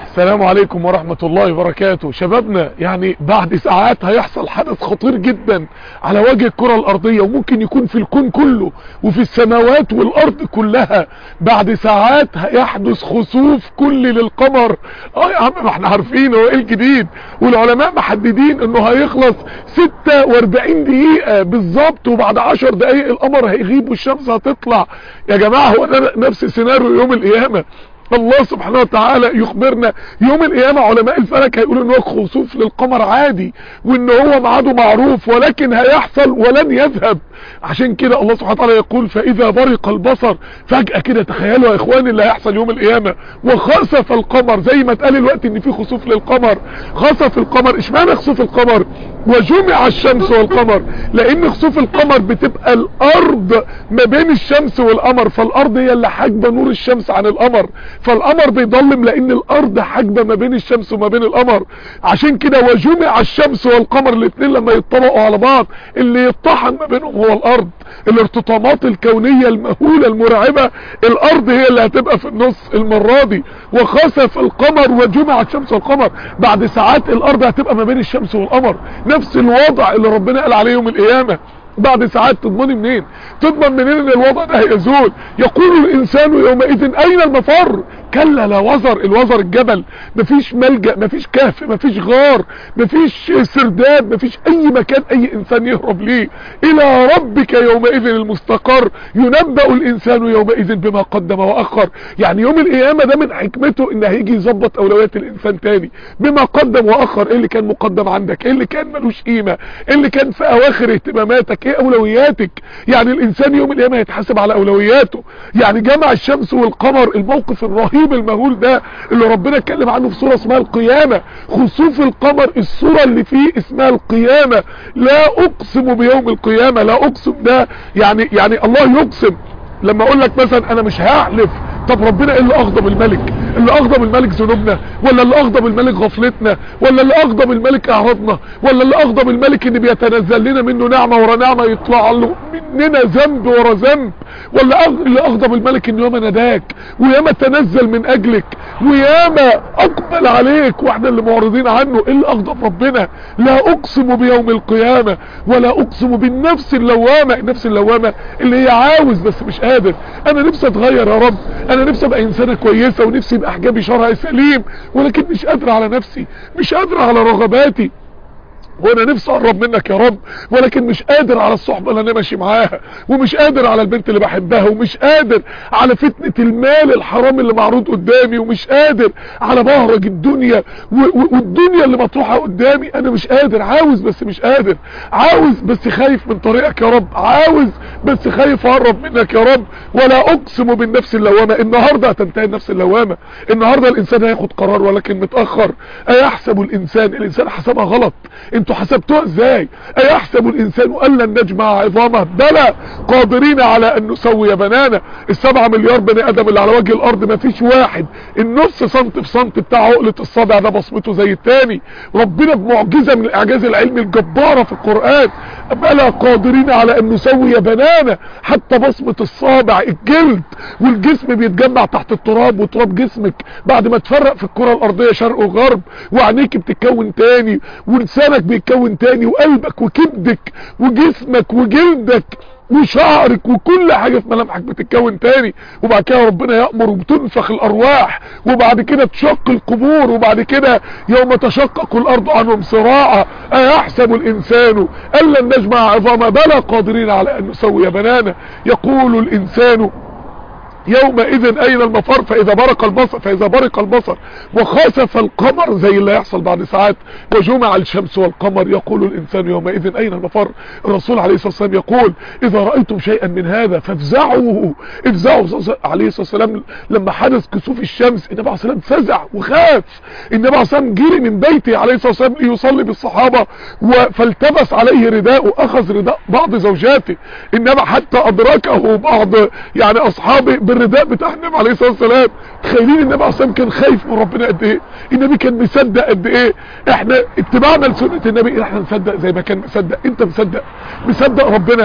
السلام عليكم ورحمة الله وبركاته شبابنا يعني بعد ساعات هيحصل حدث خطير جدا على وجه الكرة الارضية وممكن يكون في الكون كله وفي السماوات والارض كلها بعد ساعات هيحدث خسوف كلي للقمر اه يا عم ما احنا عارفين هو ايه الجديد والعلماء محددين انه هيخلص 46 دقيقة بالظبط وبعد 10 دقايق القمر هيغيب والشمس هتطلع يا جماعة هو ده نفس سيناريو يوم القيامة الله سبحانه وتعالى يخبرنا يوم القيامة علماء الفلك هيقولوا ان هو خسوف للقمر عادي وان هو ميعاده معروف ولكن هيحصل ولن يذهب عشان كده الله سبحانه وتعالى يقول فاذا برق البصر فجأة كده تخيلوا يا اخواني اللي هيحصل يوم القيامة وخسف القمر زي ما اتقال الوقت ان في خسوف للقمر خسف القمر اشمعنى خسوف القمر وجمع الشمس والقمر لان خسوف القمر بتبقى الارض ما بين الشمس والقمر فالارض هي اللي حاجبه نور الشمس عن القمر فالقمر بيضلم لان الارض حاجبه ما بين الشمس وما بين القمر عشان كده وجمع الشمس والقمر الاثنين لما يتطبقوا على بعض اللي يطحن ما بينهم هو الارض الارتطامات الكونية المهولة المرعبة الارض هي اللي هتبقى في النص المرة دي وخسف القمر وجمع الشمس والقمر بعد ساعات الارض هتبقى ما بين الشمس والقمر نفس الوضع اللي ربنا قال عليه يوم القيامة بعد ساعات تضمني منين تضمن منين ان الوضع ده هيزول يقول الانسان يومئذ اين المفر كلا لا وزر الوزر الجبل مفيش ملجأ مفيش كهف مفيش غار مفيش سرداب مفيش اي مكان اي انسان يهرب ليه الى ربك يومئذ المستقر ينبأ الانسان يومئذ بما قدم واخر يعني يوم القيامة ده من حكمته ان هيجي يظبط اولويات الانسان تاني بما قدم واخر ايه اللي كان مقدم عندك ايه اللي كان ملوش قيمة ايه اللي كان في اواخر اهتماماتك ايه اولوياتك يعني الانسان يوم القيامة يتحاسب على اولوياته يعني جمع الشمس والقمر الموقف الرهيب الرهيب المهول ده اللي ربنا اتكلم عنه في سورة اسمها القيامة خسوف القمر السورة اللي فيه اسمها القيامة لا اقسم بيوم القيامة لا اقسم ده يعني يعني الله يقسم لما اقول لك مثلا انا مش هحلف طب ربنا ايه اللي اغضب الملك اللي اغضب الملك ذنوبنا ولا اللي اغضب الملك غفلتنا ولا اللي اغضب الملك اعراضنا ولا اللي اغضب الملك ان بيتنزل لنا منه نعمة ورا نعمة يطلع له مننا ذنب ورا ذنب ولا اللي اغضب الملك ان ياما نداك وياما تنزل من اجلك وياما اقبل عليك واحنا اللي معرضين عنه ايه اللي اغضب ربنا لا اقسم بيوم القيامة ولا اقسم بالنفس اللوامة النفس اللوامة اللي هي عاوز بس مش قادر انا نفسي اتغير يا رب انا نفسي ابقى انسانة كويسة ونفسي يبقى حجابي شرعي سليم ولكن مش قادر على نفسي مش قادر على رغباتي وانا نفسي اقرب منك يا رب ولكن مش قادر على الصحبة اللي انا ماشي معاها ومش قادر على البنت اللي بحبها ومش قادر على فتنة المال الحرام اللي معروض قدامي ومش قادر على بهرج الدنيا والدنيا اللي مطروحة قدامي انا مش قادر عاوز بس مش قادر عاوز بس خايف من طريقك يا رب عاوز بس خايف اقرب منك يا رب ولا اقسم بالنفس اللوامة النهاردة هتنتهي النفس اللوامة النهاردة الانسان هياخد قرار ولكن متأخر ايحسب الانسان الانسان حسبها غلط انتوا حسبتوها ازاي ايحسب الانسان ان لن نجمع عظامه بلى قادرين على ان نسوي بنانا السبعة مليار بني ادم اللي على وجه الارض ما فيش واحد النص سنت في سنت بتاع عقلة الصابع ده بصمته زي التاني ربنا بمعجزة من الاعجاز العلمي الجبارة في القرآن بلى قادرين على ان نسوي بنانا حتى بصمة الصابع الجلد والجسم بيتجمع تحت التراب وتراب جسمك بعد ما تفرق في الكرة الارضية شرق وغرب وعينيك بتتكون تاني ولسانك بيتكون تاني وقلبك وكبدك وجسمك وجلدك وشعرك وكل حاجة في ملامحك بتتكون تاني وبعد كده ربنا يأمر وبتنفخ الارواح وبعد كده تشق القبور وبعد كده يوم تشقق الارض عنهم صراعا ايحسب الانسان ان لن نجمع عظام بلى قادرين على ان نسوي بنانا يقول الانسان يومئذ اين المفر فاذا برق البصر فاذا برق البصر وخسف القمر زي اللي هيحصل بعد ساعات وجمع الشمس والقمر يقول الانسان يومئذ اين المفر الرسول عليه الصلاة والسلام يقول اذا رأيتم شيئا من هذا فافزعوا افزعوا عليه الصلاة والسلام لما حدث كسوف الشمس النبي عليه الصلاة والسلام فزع وخاف النبي عليه الصلاة والسلام جري من بيته عليه الصلاة والسلام ليصلي بالصحابة فالتبس عليه رداءه اخذ رداء بعض زوجاته النبي حتى ادركه بعض يعني اصحابه بالرداء بتاع النبي عليه الصلاه والسلام تخيلين النبي عليه الصلاه والسلام كان خايف من ربنا قد ايه النبي كان مصدق قد ايه احنا اتباعنا لسنه النبي احنا نصدق زي ما كان مصدق انت مصدق مصدق ربنا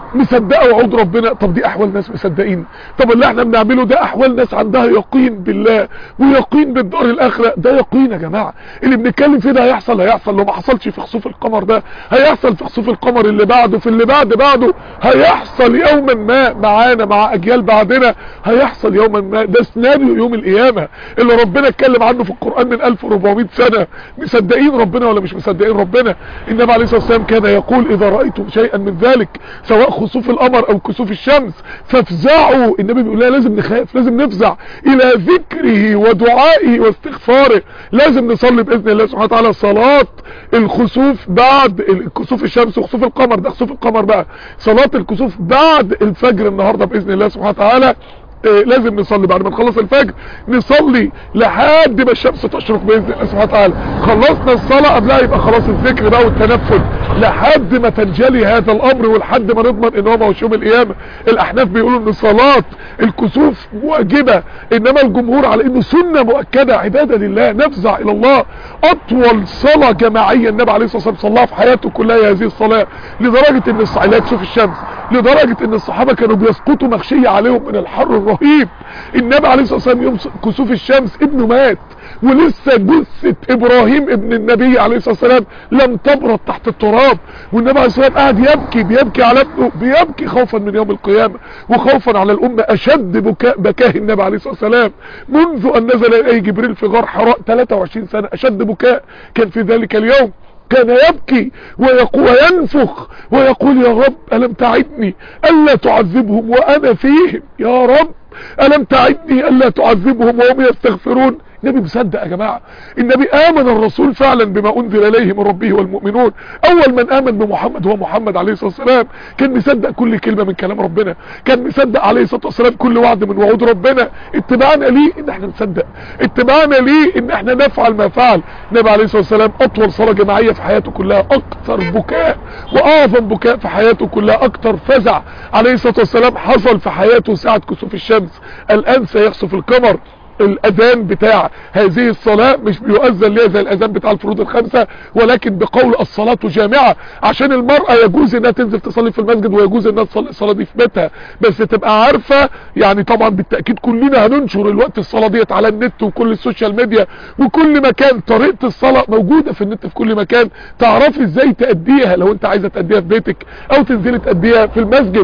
مصدقه وعود ربنا طب دي احوال ناس مصدقين طب اللي احنا بنعمله ده احوال ناس عندها يقين بالله ويقين بالدار الاخره ده يقين يا جماعه اللي بنتكلم فيه ده هيحصل هيحصل لو ما حصلش في خسوف القمر ده هيحصل في خسوف القمر اللي بعده في اللي بعد بعده هيحصل يوما ما معانا مع اجيال بعدنا هيحصل يوما ما ده سيناريو يوم القيامه اللي ربنا اتكلم عنه في القران من 1400 سنه مصدقين ربنا ولا مش مصدقين ربنا النبي عليه الصلاه والسلام كان يقول اذا رايتم شيئا من ذلك سواء خسوف القمر او كسوف الشمس فافزعوا النبي بيقول لنا لازم نخاف لازم نفزع الى ذكره ودعائه واستغفاره لازم نصلي باذن الله سبحانه وتعالى صلاه الخسوف بعد كسوف الشمس وخسوف القمر ده خسوف القمر بقى صلاه الكسوف بعد الفجر النهارده باذن الله سبحانه وتعالى إيه لازم نصلي بعد ما نخلص الفجر نصلي لحد ما الشمس تشرق باذن الله سبحانه وتعالى خلصنا الصلاه قبلها يبقى خلاص الذكر بقى والتنفل لحد ما تنجلي هذا الامر ولحد ما نضمن ان هو ما هوش يوم القيامه الاحناف بيقولوا ان صلاه الكسوف واجبه انما الجمهور على انه سنه مؤكده عباده لله نفزع الى الله اطول صلاه جماعيه النبي عليه الصلاه والسلام صلاها في حياته كلها هذه الصلاه لدرجه ان الصعيدات تشوف الشمس لدرجه ان الصحابه كانوا بيسقطوا مغشيه عليهم من الحر الرهيب النبي عليه الصلاه والسلام يوم كسوف الشمس ابنه مات ولسه جثة ابراهيم ابن النبي عليه الصلاة والسلام لم تبرد تحت التراب والنبي عليه الصلاة والسلام قاعد يبكي بيبكي على ابنه بيبكي خوفا من يوم القيامة وخوفا على الامة اشد بكاء بكاه النبي عليه الصلاة والسلام منذ ان نزل اليه جبريل في غار حراء 23 سنة اشد بكاء كان في ذلك اليوم كان يبكي ويقول وينفخ ويقول يا رب ألم تعدني ألا تعذبهم وأنا فيهم يا رب ألم تعدني ألا تعذبهم وهم يستغفرون النبي مصدق يا جماعة النبي آمن الرسول فعلا بما أنزل إليه من ربه والمؤمنون أول من آمن بمحمد هو محمد عليه الصلاة والسلام كان مصدق كل كلمة من كلام ربنا كان مصدق عليه الصلاة والسلام كل وعد من وعود ربنا اتباعنا ليه ان احنا نصدق اتباعنا ليه ان احنا نفعل ما فعل النبي عليه الصلاة والسلام أطول صلاة جماعية في حياته كلها أكثر بكاء وأعظم بكاء في حياته كلها أكثر فزع عليه الصلاة والسلام حصل في حياته ساعة كسوف الشمس الآن سيخسف القمر الاذان بتاع هذه الصلاة مش بيؤذن ليها زي الاذان بتاع الفروض الخمسة ولكن بقول الصلاة جامعة عشان المرأة يجوز انها تنزل تصلي في المسجد ويجوز انها تصلي الصلاة دي في بيتها بس تبقى عارفة يعني طبعا بالتأكيد كلنا هننشر الوقت الصلاة ديت على النت وكل السوشيال ميديا وكل مكان طريقة الصلاة موجودة في النت في كل مكان تعرفي ازاي تأديها لو انت عايزة تأديها في بيتك او تنزلي تأديها في المسجد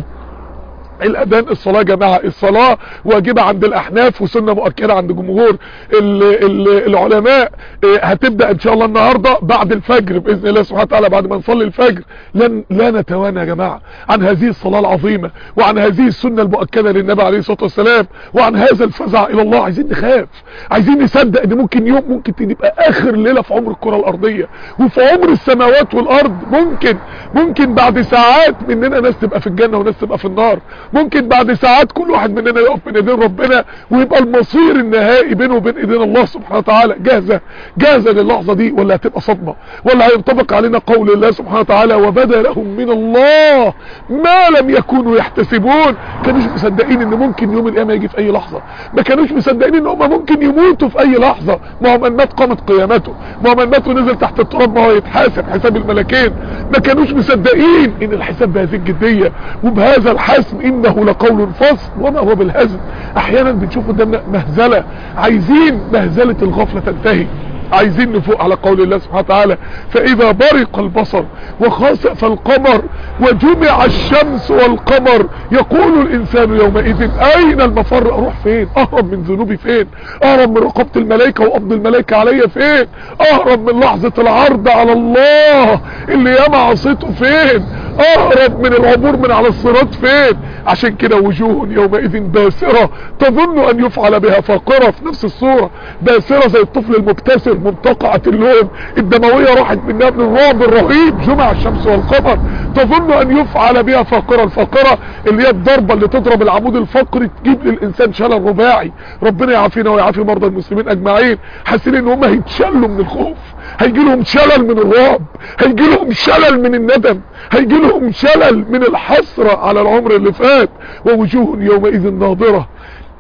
الاذان الصلاة يا جماعة الصلاة واجبة عند الاحناف وسنة مؤكدة عند جمهور ال ال العلماء هتبدأ ان شاء الله النهاردة بعد الفجر باذن الله سبحانه وتعالى بعد ما نصلي الفجر لن لا نتوانى يا جماعة عن هذه الصلاة العظيمة وعن هذه السنة المؤكدة للنبي عليه الصلاة والسلام وعن هذا الفزع الى الله عايزين نخاف عايزين نصدق ان ممكن يوم ممكن تبقى اخر ليلة في عمر الكرة الارضية وفي عمر السماوات والارض ممكن ممكن بعد ساعات مننا ناس تبقى في الجنة وناس تبقى في النار ممكن بعد ساعات كل واحد مننا يقف بين ايدين ربنا ويبقى المصير النهائي بينه وبين ايدين الله سبحانه وتعالى جاهزة جاهزة للحظة دي ولا هتبقى صدمة ولا هينطبق علينا قول الله سبحانه وتعالى وبدا لهم من الله ما لم يكونوا يحتسبون كانوش مصدقين ان ممكن يوم القيامة يجي في اي لحظة ما كانوش مصدقين ان هم ممكن يموتوا في اي لحظة ما هو من مات قامت قيامته ما هو من مات ونزل تحت التراب ما هو يتحاسب حساب الملكين ما كانوش مصدقين ان الحساب بهذه الجدية وبهذا الحسم انه لقول فصل وما هو بالهزل احيانا بنشوف قدامنا مهزلة عايزين مهزلة الغفلة تنتهي عايزين نفوق على قول الله سبحانه وتعالى فاذا برق البصر وخسف القمر وجمع الشمس والقمر يقول الانسان يومئذ اين المفر اروح فين اهرب من ذنوبي فين اهرب من رقابة الملائكة وقبض الملائكة عليا فين اهرب من لحظة العرض على الله اللي ياما عصيته فين اهرب من العبور من على الصراط فين عشان كده وجوه يومئذ باسرة تظن ان يفعل بها فاقرة في نفس الصورة باسرة زي الطفل المبتسر منتقعة اللون الدموية راحت منها من الرعب الرهيب جمع الشمس والقمر تظن ان يفعل بها فاقرة الفاقرة اللي هي الضربة اللي تضرب العمود الفقري تجيب للانسان شلل رباعي ربنا يعافينا ويعافي مرضى المسلمين اجمعين حاسين ان هم هيتشلوا من الخوف هيجي لهم شلل من الرعب هيجي لهم شلل من الندم هيجي لهم شلل من الحسرة على العمر اللي فات ووجوه يومئذ ناظرة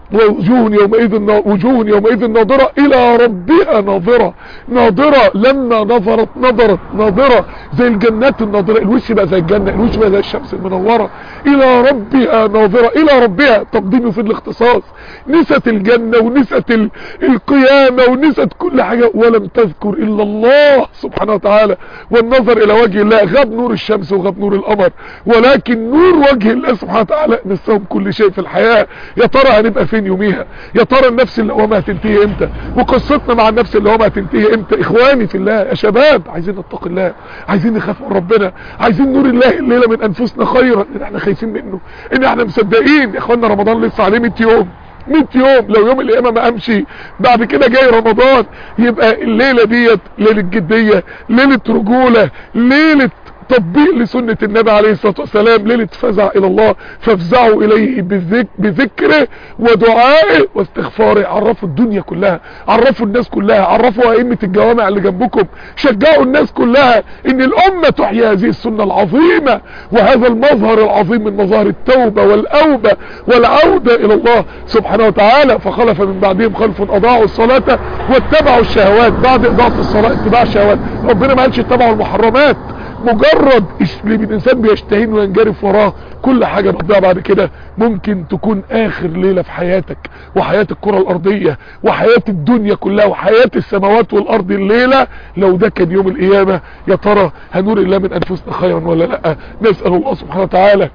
ووجوه يومئذ وجوه يومئذ ناظرة الى ربها ناظرة ناظرة لما نظرت نظرت ناظرة زي الجنات الناظرة الوش بقى زي الجنة الوش بقى زي الشمس المنورة الى ربها ناظرة الى ربها تقديم في الاختصاص نست الجنة ونست ال... القيامة ونست كل حاجة ولم تذكر الا الله سبحانه وتعالى والنظر الى وجه الله غاب نور الشمس وغاب نور القمر ولكن نور وجه الله سبحانه وتعالى نسهم كل شيء في الحياة يا ترى هنبقى فين يوميها يا ترى النفس اللي هو ما هتنتهي امتى وقصتنا مع النفس اللي هو ما هتنتهي امتى اخواني في الله يا شباب عايزين نتقي الله عايزين نخاف من ربنا عايزين نور الله الليله من انفسنا خيرا ان احنا خايفين منه ان احنا مصدقين يا اخوانا رمضان لسه عليه 100 يوم 100 يوم لو يوم القيامه ما امشي بعد كده جاي رمضان يبقى الليله ديت ليله جديه ليله رجوله ليله تطبيق لسنة النبي عليه الصلاة والسلام ليلة فزع الى الله فافزعوا اليه بذك بذكره ودعائه واستغفاره عرفوا الدنيا كلها عرفوا الناس كلها عرفوا ائمة الجوامع اللي جنبكم شجعوا الناس كلها ان الامة تحيا هذه السنة العظيمة وهذا المظهر العظيم من مظاهر التوبة والاوبة والعودة الى الله سبحانه وتعالى فخلف من بعدهم خلف اضاعوا الصلاة واتبعوا الشهوات بعد اضاعة الصلاة اتباع الشهوات ربنا ما قالش اتبعوا المحرمات مجرد اللي الانسان بيشتهين وينجرف وراه كل حاجة بتضيع بعد كده ممكن تكون اخر ليلة في حياتك وحياة الكرة الارضية وحياة الدنيا كلها وحياة السماوات والارض الليلة لو ده كان يوم القيامة يا ترى هنور الله من انفسنا خيرا ولا لا نسأل الله سبحانه وتعالى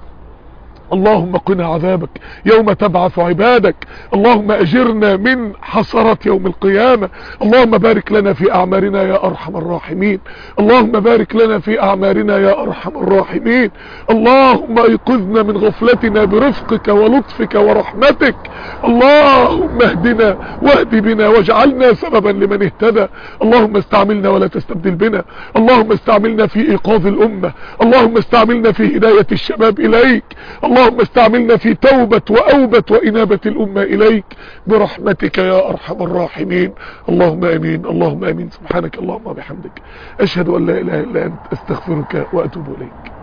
اللهم قنا عذابك يوم تبعث عبادك اللهم اجرنا من حسرات يوم القيامة اللهم بارك لنا في اعمارنا يا ارحم الراحمين اللهم بارك لنا في اعمارنا يا ارحم الراحمين اللهم ايقظنا من غفلتنا برفقك ولطفك ورحمتك اللهم اهدنا واهد بنا واجعلنا سببا لمن اهتدى اللهم استعملنا ولا تستبدل بنا اللهم استعملنا في ايقاظ الامة اللهم استعملنا في هداية الشباب اليك اللهم استعملنا في توبة وأوبة وإنابة الأمة إليك برحمتك يا أرحم الراحمين اللهم أمين اللهم أمين سبحانك اللهم وبحمدك أشهد أن لا إله إلا أنت أستغفرك وأتوب إليك